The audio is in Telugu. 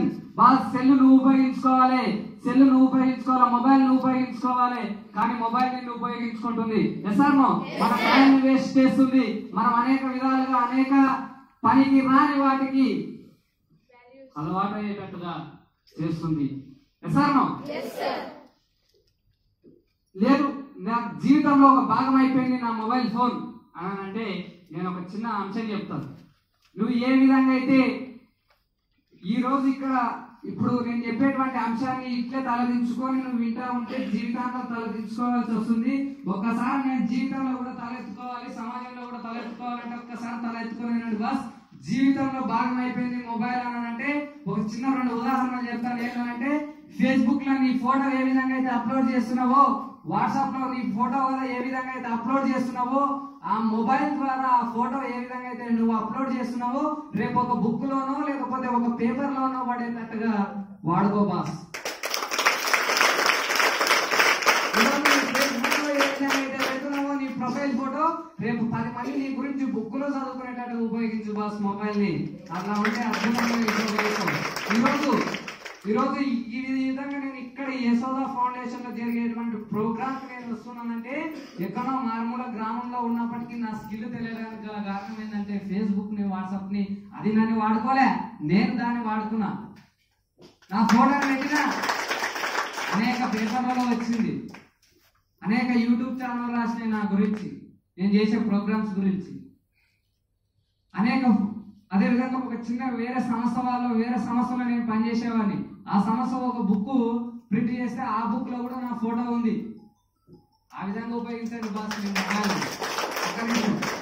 యూటిలైజేషన్ బాగా సెల్ నువ్వు ఉపయోగించుకోవాలి సెల్ నువ్వు ఉపయోగించుకోవాలి మొబైల్ నువ్వు ఉపయోగించుకోవాలి కానీ మొబైల్ నిన్ను ఉపయోగించుకుంటుంది ఎస్ ఆర్ నో మన టైం వేస్ట్ చేస్తుంది మనం అనేక విధాలుగా అనేక పనికి రాని వాటికి అలవాటు అయ్యేటట్టుగా చేస్తుంది ఎస్ ఆర్ నో లేదు నా జీవితంలో ఒక భాగం అయిపోయింది నా మొబైల్ ఫోన్ అని అంటే నేను ఒక చిన్న అంశం చెప్తాను నువ్వు ఏ విధంగా అయితే ఈ రోజు ఇక్కడ ఇప్పుడు నేను చెప్పేటువంటి అంశాన్ని ఇట్లే తలదించుకొని నువ్వు వింటా ఉంటే జీవితాంతం తలదించుకోవాల్సి వస్తుంది ఒక్కసారి నేను జీవితంలో కూడా తలెత్తుకోవాలి సమాజంలో కూడా తలెత్తుకోవాలంటే ఒక్కసారి తలెత్తుకోలేనండి బస్ జీవితంలో భాగం అయిపోయింది మొబైల్ అని అంటే ఒక చిన్న రెండు ఉదాహరణలు చెప్తాను ఏంటంటే ఫేస్బుక్ లో నీ ఫోటో ఏ విధంగా అయితే అప్లోడ్ చేస్తున్నావో వాట్సాప్ లో నీ ఫోటో కూడా ఏ విధంగా అయితే అప్లోడ్ చేస్తున్నావో ఆ మొబైల్ ద్వారా ఆ ఫోటో ఏ విధంగా అయితే నువ్వు అప్లోడ్ చేస్తున్నావో రేపు ఒక బుక్ లోనో లేకపోతే ఒక పేపర్ లోనో పడేటట్టుగా వాడుకో బాస్ ఈరోజు నీ Facebook లో ఏ విధంగా అయితే పెడుతున్నావో నీ ప్రొఫైల్ ఫోటో రేపు పది మంది నీ గురించి బుక్ లో చదువుకునేటట్టు ఉపయోగించు బాస్ మొబైల్ ని అట్లా ఉంటే అద్భుతంగా ఉపయోగిస్తాం ఈరోజు ఈరోజు ఈ- ఈ విధంగా నేను ఇక్కడ యశోద ఫౌండేషన్ లో జరిగేటువంటి ప్రోగ్రామ్ నేను వస్తున్నానంటే ఎక్కడో మారుమూల గ్రామంలో ఉన్నప్పటికీ నా స్కిల్ తెలియడానికి గల కారణం ఏంటంటే ఫేస్బుక్ ని వాట్సాప్ ని అది నన్ను వాడుకోలే నేను దాన్ని వాడుకున్నా నా ఫోటోని పెట్టినా అనేక పేపర్లలో వచ్చింది అనేక యూట్యూబ్ ఛానల్ రాసినాయి నా గురించి నేను చేసే ప్రోగ్రామ్స్ గురించి అనేక అదే విధంగా ఒక చిన్న వేరే సంస్థ వాళ్ళు వేరే సంస్థలో నేను పనిచేసేవాడిని ఆ సంస్థ ఒక బుక్ ప్రింట్ చేస్తే ఆ బుక్ లో కూడా నా ఫోటో ఉంది ఆ విధంగా ఉపయోగించండి బాస్ నేను మొబైల్. ఒక్క నిమిషం.